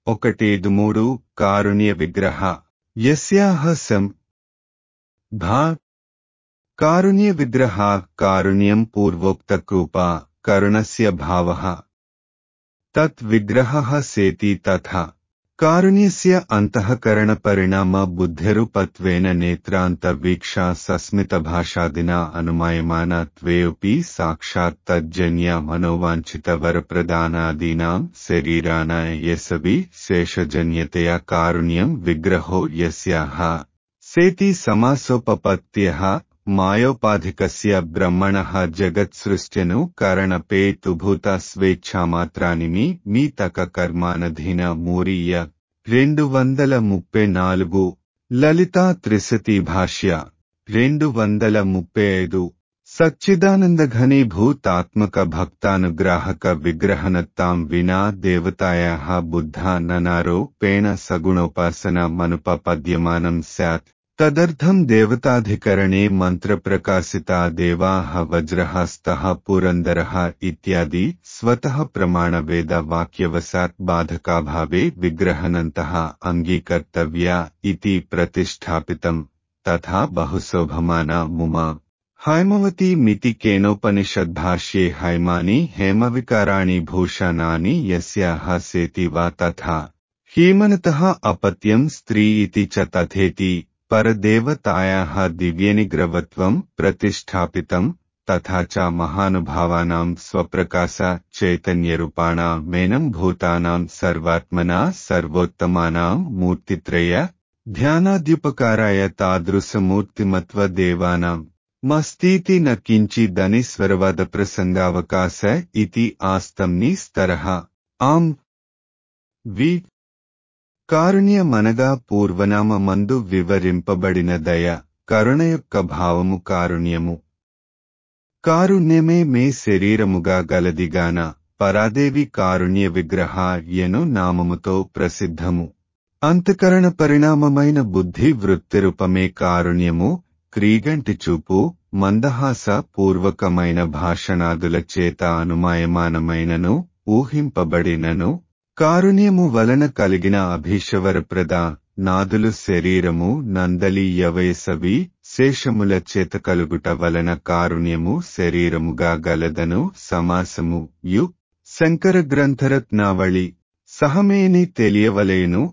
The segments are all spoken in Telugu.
ఒకటేదు మూడు కారుణ్య విగ్రహ యస్యాహ సం భా కారుణ్య విగ్రహ కారుణ్యం పూర్వోక్త కృపా కరుణస్య భావః తత్ విగ్రహः సేతి తథా కారుణ్యస్య అంతఃకరణ పరిణామ బుద్ధిరుపత్వేన నేత్రాంత వీక్షా సస్మిత భాషాదినా అనుమాయమానత్వేపి సాక్షాత్ తజ్జన్య మనోవాంఛిత వరప్రదానాదీనాం శరీరాణ యసవి శేషజన్యతయా కారుణ్యం విగ్రహో యస్యాః సేతి సమాసోపపత్యః మాయోపాధికస్య బ్రహ్మణః జగత్సృష్ట్యను కరణపేతుభూత స్వేచ్ఛామాత్రానిమి మీ తక కర్మానధీన మూరీయ రెండు వందల ముప్పై నాలుగు లలితా త్రిశతి భాష్య రెండు వందల ముప్పై ఐదు సచ్చిదానందఘనీభూతాత్మక భక్తానుగ్రాహక విగ్రహనత్తాం వినా దేవతాయాః బుద్ధా ననారోపేణ సగుణోపాసన మనుపపద్యమానం స్యాత్ తదర్థం దేవతాధికరణే మంత్రప్రకాశితా దేవాః వజ్రహస్తః పురందరः ఇత్యాది స్వతः ప్రమాణ వేద వాక్యవశాత్ బాధకాభావే విగ్రహనంతః అంగీకర్తవ్యా ఇతి ప్రతిష్టాపితం తథా బహుశోభమానా ముమా హైమవతి మితి కేనోపనిషద్భాష్యే హైమాని హేమవికారాణి భూషణాని యస్యాః సేతి వా తథా హీమనతః అపత్యం స్త్రీ ఇతి చ తథేతి పరదేవతాయాः దివ్యనిగ్రవత్వం ప్రతిష్టాపితం తథా చ మహానుభావానాం స్వప్రకాశ చైతన్యరూపాణామేనం భూతానాం సర్వాత్మనా సర్వోత్తమానాం మూర్తిత్రయ ధ్యానాద్యుపకారాయ తాదృశమూర్తిమత్వ దేవానాం మస్తీతి న కించిదనిస్వరవద ప్రసంగావకాశ ఇతి ఆస్తంని స్తరః ఆం వి కారుణ్యమనగా పూర్వనామ మందు వివరింపబడిన దయ కరుణ యొక్క భావము కారుణ్యము కారుణ్యమే మే శరీరముగా గలదిగాన పరాదేవి కారుణ్య విగ్రహ ఎను నామముతో ప్రసిద్ధము అంతకరణ పరిణామమైన బుద్ధి వృత్తిరూపమే కారుణ్యము క్రీగంటి చూపు మందహాస పూర్వకమైన భాషణాదుల చేత అనుమాయమానమైనను ఊహింపబడినను కారుణ్యము వలన కలిగిన అభీషవరప్రద నాదులు శరీరము నందలి యవయసవి శేషముల చేత కలుగుట వలన కారుణ్యము శరీరముగా గలదను సమాసము యు శంకర గ్రంథరత్నావళి సహమేని తెలియవలేను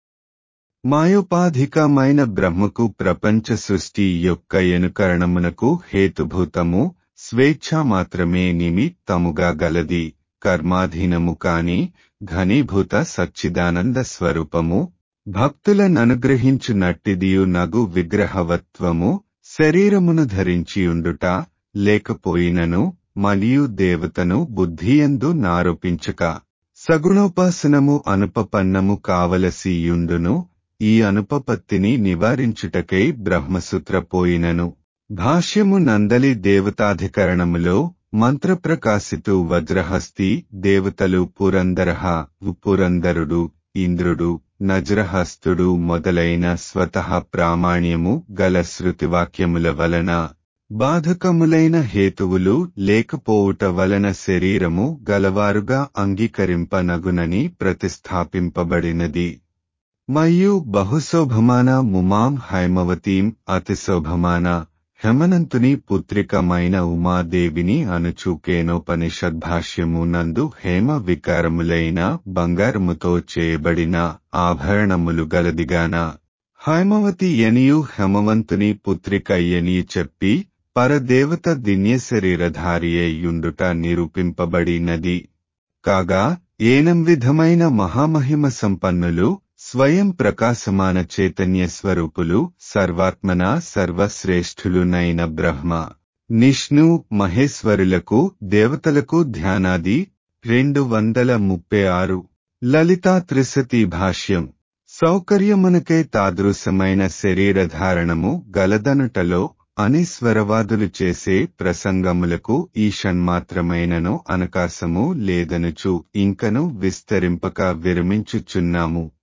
మాయోపాధికమైన బ్రహ్మకు ప్రపంచ సృష్టి యొక్క ఎనుకరణమునకు హేతుభూతము స్వేచ్ఛ మాత్రమే నిమిత్తముగా గలది కర్మాధీనము కాని ఘనీభూత సచ్చిదానంద స్వరూపము భక్తులననుగ్రహించు నట్టిదియు నగు విగ్రహవత్వము శరీరమును ధరించియుండుట లేకపోయినను మరియు దేవతను బుద్ధియందు నారోపించక సగుణోపాసనము అనుపపన్నము కావలసియుండును ఈ అనుపపత్తిని నివారించుటకై బ్రహ్మసూత్రపోయినను భాష్యము నందలి దేవతాధికరణములో మంత్రప్రకాశితు వజ్రహస్తి దేవతలు పురందరహ పురందరుడు ఇంద్రుడు నజ్రహస్తుడు మొదలైన స్వతః ప్రామాణ్యము గల శృతివాక్యముల వలన బాధకములైన హేతువులు లేకపోవుట వలన శరీరము గలవారుగా అంగీకరింపనగునని ప్రతిస్థాపింపబడినది మరియు బహుశోభమాన ముమాం హైమవతీం అతిశోభమాన హేమనంతుని పుత్రికమైన ఉమాదేవిని అనుచూకేనోపనిషద్భాష్యము నందు హేమ వికారములైన బంగారముతో చేయబడిన ఆభరణములు గలదిగాన హైమవతి ఎనియు హేమవంతుని పుత్రిక ఎనియు చెప్పి పరదేవత దిన్య శరీరధారియయుండుట నిరూపింపబడినది కాగా ఏనం విధమైన మహామహిమ సంపన్నులు స్వయం ప్రకాశమాన చైతన్య స్వరూపులు సర్వాత్మన సర్వశ్రేష్ఠులునైన బ్రహ్మ నిష్ణు మహేశ్వరులకు దేవతలకు ధ్యానాది రెండు వందల ముప్పై ఆరు లలితా త్రిశతి భాష్యం సౌకర్యమునకై తాదృశమైన శరీరధారణము గలదనుటలో అనిస్వరవాదులు చేసే ప్రసంగములకు ఈషన్మాత్రమైనను అనకాశము లేదనుచు ఇంకను విస్తరింపక విరమించుచున్నాము